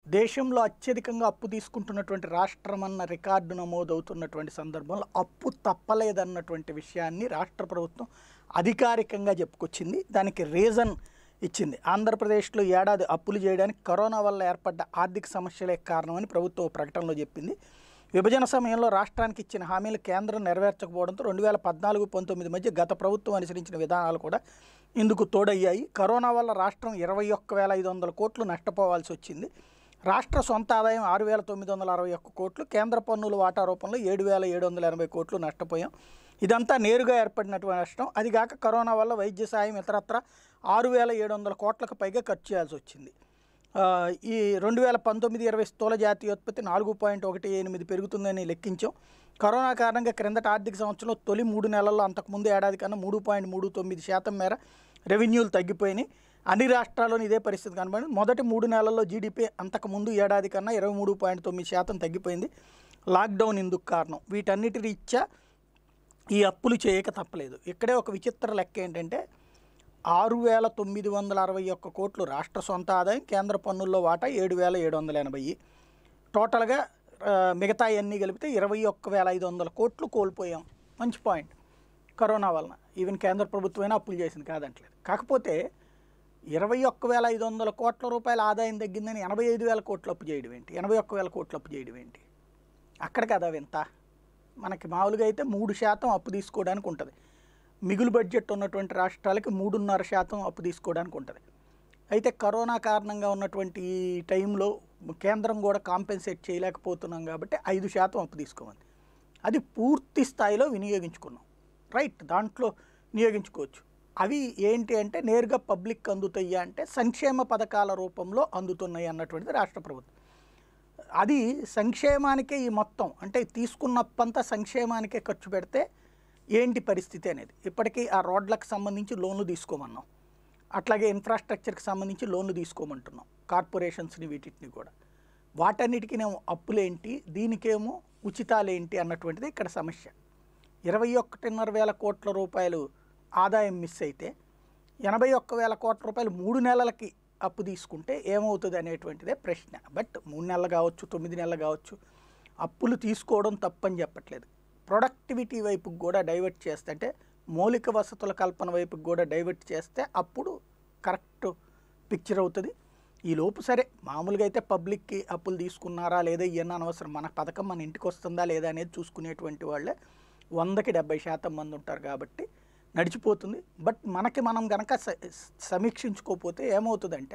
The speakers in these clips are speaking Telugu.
దేశంలో అత్యధికంగా అప్పు తీసుకుంటున్నటువంటి రాష్ట్రం అన్న రికార్డు నమోదవుతున్నటువంటి సందర్భంలో అప్పు తప్పలేదన్నటువంటి విషయాన్ని రాష్ట్ర ప్రభుత్వం అధికారికంగా చెప్పుకొచ్చింది దానికి రీజన్ ఇచ్చింది ఆంధ్రప్రదేశ్లో ఏడాది అప్పులు చేయడానికి కరోనా వల్ల ఏర్పడ్డ ఆర్థిక సమస్యలే కారణమని ప్రభుత్వం ఓ ప్రకటనలో చెప్పింది విభజన సమయంలో రాష్ట్రానికి ఇచ్చిన హామీలు కేంద్రం నెరవేర్చకపోవడంతో రెండు వేల పద్నాలుగు పంతొమ్మిది మధ్య గత ప్రభుత్వం అనుసరించిన విధానాలు కూడా ఇందుకు తోడయ్యాయి కరోనా వల్ల రాష్ట్రం ఇరవై ఒక్క వేల ఐదు వందల కోట్లు నష్టపోవాల్సి వచ్చింది రాష్ట్ర సొంత ఆదాయం ఆరు వేల తొమ్మిది వందల అరవై ఒక్క కోట్లు కేంద్ర పన్నుల వాటా రూపంలో ఏడు వేల ఏడు వందల ఎనభై కోట్లు నష్టపోయాం ఇదంతా నేరుగా ఏర్పడినటువంటి నష్టం అదిగాక కరోనా వల్ల వైద్య సాయం ఇతరత్ర ఆరు వేల ఏడు వందల కోట్లకు పైగా ఖర్చు చేయాల్సి వచ్చింది ఆ, ఈ రెండు వేల పంతొమ్మిది ఇరవై స్థూల జాతీయోత్పత్తి నాలుగు పాయింట్ ఒకటి ఎనిమిది పెరుగుతుందని లెక్కించాం కరోనా కారణంగా క్రిందట ఆర్థిక సంవత్సరంలో తొలి మూడు నెలల్లో అంతకుముందు ఏడాది కన్నా మూడు పాయింట్ మూడు తొమ్మిది శాతం మేర రెవెన్యూలు తగ్గిపోయినాయి అన్ని రాష్ట్రాల్లోని ఇదే పరిస్థితి కనబడింది మొదటి మూడు నెలల్లో జీడిపి అంతకుముందు ఏడాది కన్నా ఇరవై మూడు పాయింట్ తొమ్మిది శాతం తగ్గిపోయింది లాక్డౌన్ ఇందుకు కారణం వీటన్నిటి రీత్యా ఈ అప్పులు చేయక తప్పలేదు ఇక్కడే ఒక విచిత్ర లెక్క ఏంటంటే ఆరు వేల తొమ్మిది వందల అరవై ఒక్క కోట్లు రాష్ట్ర సొంత ఆదాయం కేంద్ర పన్నుల్లో వాటా ఏడు వేల ఏడు వందల ఎనభై టోటల్గా ఆ, మిగతా అన్నీ కలిపితే ఇరవై ఒక్క వేల ఐదు వందల కోట్లు కోల్పోయాం మంచి పాయింట్ కరోనా వలన ఈవెన్ కేంద్ర ప్రభుత్వమైనా అప్పులు చేసింది కాదంటలేదు కాకపోతే ఇరవై ఒక్క వేల ఐదు వందల కోట్ల రూపాయల ఆదాయం తగ్గిందని ఎనభై ఐదు వేల కోట్లు అప్పు చేయడం ఏంటి ఎనభై ఒక్క వేల కోట్లు అప్పు చేయడం ఏంటి అక్కడ కదా వింత మనకి మామూలుగా అయితే మూడు శాతం అప్పు తీసుకోవడానికి ఉంటుంది మిగులు బడ్జెట్ ఉన్నటువంటి రాష్ట్రాలకి మూడున్నర శాతం అప్పు తీసుకోవడానికి ఉంటుంది అయితే కరోనా కారణంగా ఉన్నటువంటి ఈ టైంలో కేంద్రం కూడా కాంపెన్సేట్ చేయలేకపోతున్నాం కాబట్టి ఐదు శాతం అప్పు తీసుకోమంది అది పూర్తి స్థాయిలో వినియోగించుకున్నాం రైట్ దాంట్లో వినియోగించుకోవచ్చు అవి ఏంటి అంటే నేరుగా పబ్లిక్ అందుతాయి అంటే సంక్షేమ పథకాల రూపంలో అందుతున్నాయి అన్నటువంటిది రాష్ట్ర ప్రభుత్వం అది సంక్షేమానికే ఈ మొత్తం అంటే తీసుకున్న అప్పంతా సంక్షేమానికే ఖర్చు పెడితే ఏంటి పరిస్థితి అనేది ఇప్పటికీ ఆ రోడ్లకు సంబంధించి లోన్లు తీసుకోమన్నాం అట్లాగే ఇన్ఫ్రాస్ట్రక్చర్కి సంబంధించి లోన్లు తీసుకోమంటున్నాం కార్పొరేషన్స్ని వీటిని కూడా వాటన్నిటికినేమో అప్పులేంటి దీనికేమో ఉచితాలేంటి అన్నటువంటిది ఇక్కడ సమస్య ఇరవై ఒకటిన్నర వేల కోట్ల రూపాయలు ఆదాయం మిస్ అయితే ఎనభై ఒక్క వేల కోట్ల రూపాయలు మూడు నెలలకి అప్పు తీసుకుంటే ఏమవుతుంది అనేటువంటిదే ప్రశ్న బట్ మూడు నెలలు కావచ్చు తొమ్మిది నెలలు కావచ్చు అప్పులు తీసుకోవడం తప్పని చెప్పట్లేదు ప్రొడక్టివిటీ వైపుకి కూడా డైవర్ట్ చేస్తే అంటే మౌలిక వసతుల కల్పన వైపుకి కూడా డైవర్ట్ చేస్తే అప్పుడు కరెక్ట్ పిక్చర్ అవుతుంది ఈ లోపు సరే మామూలుగా అయితే పబ్లిక్కి అప్పులు తీసుకున్నారా లేదా ఇవన్నీ అనవసరం మన పథకం మన ఇంటికి వస్తుందా లేదా అనేది చూసుకునేటువంటి వాళ్ళే వందకి డెబ్బై శాతం మంది ఉంటారు కాబట్టి నడిచిపోతుంది బట్ మనకి మనం గనక స- సమీక్షించుకోకపోతే ఏమవుతుందంటే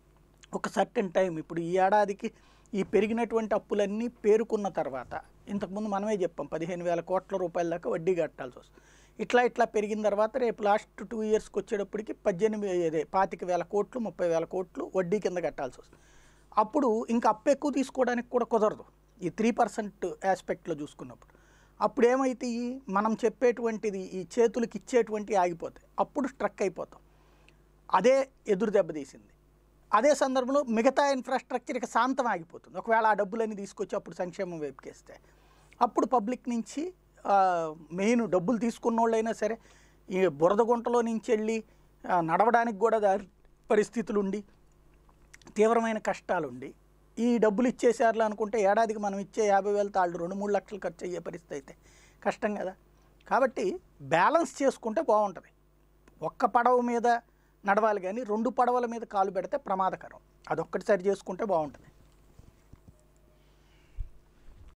ఒక సర్టెన్ టైం ఇప్పుడు ఈ ఏడాదికి ఈ పెరిగినటువంటి అప్పులన్నీ పేరుకున్న తర్వాత ఇంతకుముందు మనమే చెప్పాం పదిహేను వేల కోట్ల రూపాయల దాకా వడ్డీ కట్టాల్సి వస్తుంది ఇట్లా ఇట్లా పెరిగిన తర్వాత రేపు లాస్ట్ టూ ఇయర్స్కి వచ్చేటప్పటికి పద్దెనిమిది అదే పాతిక వేల కోట్లు ముప్పై వేల కోట్లు వడ్డీ కింద కట్టాల్సి వస్తుంది అప్పుడు ఇంకా అప్పు ఎక్కువ తీసుకోవడానికి కూడా కుదరదు ఈ త్రీ పర్సెంట్ ఆస్పెక్ట్లో చూసుకున్నప్పుడు అప్పుడు ఏమైతే మనం చెప్పేటువంటిది ఈ చేతులకి ఇచ్చేటువంటి ఆగిపోతాయి అప్పుడు స్ట్రక్ అయిపోతాం అదే ఎదురు దెబ్బతీసింది అదే సందర్భంలో మిగతా ఇన్ఫ్రాస్ట్రక్చర్ ఇక శాంతం ఆగిపోతుంది ఒకవేళ ఆ డబ్బులన్నీ తీసుకొచ్చి అప్పుడు సంక్షేమం వైపుకేస్తే అప్పుడు పబ్లిక్ నుంచి మెయిన్ డబ్బులు తీసుకున్న వాళ్ళైనా సరే ఈ బురద గుంటలో నుంచి వెళ్ళి ఆ, నడవడానికి కూడా దారి పరిస్థితులు ఉండి తీవ్రమైన కష్టాలు ఉండి ఈ డబ్బులు ఇచ్చేసారులే అనుకుంటే ఏడాదికి మనం ఇచ్చే యాభై వేల తాళ్ళు రెండు మూడు లక్షలు ఖర్చు అయ్యే పరిస్థితి అయితే కష్టం కదా కాబట్టి బ్యాలెన్స్ చేసుకుంటే బాగుంటుంది ఒక్క పడవ మీద నడవాలి కానీ రెండు పడవల మీద కాలు పెడితే ప్రమాదకరం అదొక్కటి సరి చేసుకుంటే బాగుంటుంది